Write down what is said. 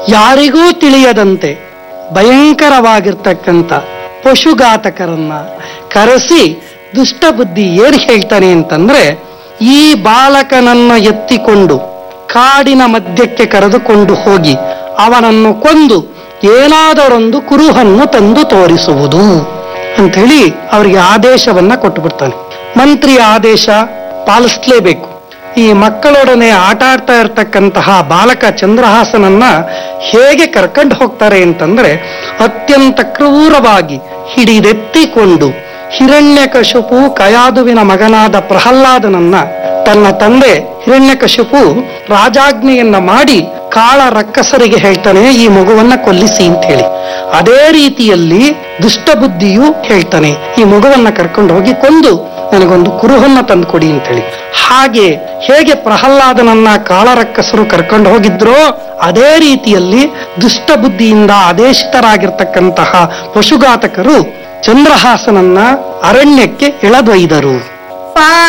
ಯಾರಿಗೂ ತಿಳಿಯದಂತೆ ಭಯಂಕರವಾಗಿರ್ತಕ್ಕಂಥ ಪಶುಘಾತಕರನ್ನ ಕರೆಸಿ ದುಷ್ಟಬುದ್ಧಿ ಏನ್ ಹೇಳ್ತಾನೆ ಅಂತಂದ್ರೆ ಈ ಬಾಲಕನನ್ನ ಎತ್ತಿಕೊಂಡು ಕಾಡಿನ ಮಧ್ಯಕ್ಕೆ ಕರೆದುಕೊಂಡು ಹೋಗಿ ಅವನನ್ನು ಕೊಂದು ಏನಾದರೊಂದು ಕುರುಹನ್ನು ತಂದು ತೋರಿಸುವುದು ಅಂಥೇಳಿ ಅವರಿಗೆ ಆದೇಶವನ್ನ ಕೊಟ್ಟು ಬಿಡ್ತಾನೆ ಮಂತ್ರಿಯ ಆದೇಶ ಪಾಲಿಸ್ಲೇಬೇಕು ಈ ಮಕ್ಕಳೊಡನೆ ಆಟ ಆಡ್ತಾ ಇರ್ತಕ್ಕಂತಹ ಬಾಲಕ ಚಂದ್ರಹಾಸನನ್ನ ಹೇಗೆ ಕರ್ಕೊಂಡು ಹೋಗ್ತಾರೆ ಅಂತಂದ್ರೆ ಅತ್ಯಂತ ಕ್ರೂರವಾಗಿ ಹಿಡಿದೆತ್ತಿಕೊಂಡು ಹಿರಣ್ಯಕಶಿಪು ಕಯಾದುವಿನ ಮಗನಾದ ಪ್ರಹ್ಲಾದನನ್ನ ತನ್ನ ತಂದೆ ಹಿರಣ್ಯಕಶಿಪು ರಾಜಾಜ್ಞೆಯನ್ನ ಮಾಡಿ ಕಾಳ ರಕ್ಕಸರಿಗೆ ಹೇಳ್ತಾನೆ ಈ ಮಗುವನ್ನ ಕೊಲ್ಲಿಸಿ ಅಂತ ಹೇಳಿ ಅದೇ ರೀತಿಯಲ್ಲಿ ದುಷ್ಟಬುದ್ಧಿಯು ಹೇಳ್ತಾನೆ ಈ ಮಗುವನ್ನ ಕರ್ಕೊಂಡು ಹೋಗಿ ಕೊಂದು ನನಗೊಂದು ಕುರುಹನ್ನ ತಂದುಕೊಡಿ ಅಂತೇಳಿ ಹಾಗೆ ಹೇಗೆ ಪ್ರಹ್ಲಾದನನ್ನ ಕಾಳರಕ್ಕಸರು ಕರ್ಕೊಂಡು ಹೋಗಿದ್ರೋ ಅದೇ ರೀತಿಯಲ್ಲಿ ದುಷ್ಟಬುದ್ಧಿಯಿಂದ ಆದೇಶಿತರಾಗಿರ್ತಕ್ಕಂತಹ ಪಶುಘಾತಕರು ಚಂದ್ರಹಾಸನನ್ನ ಅರಣ್ಯಕ್ಕೆ ಎಳೆದೊಯ್ದರು ಪಾ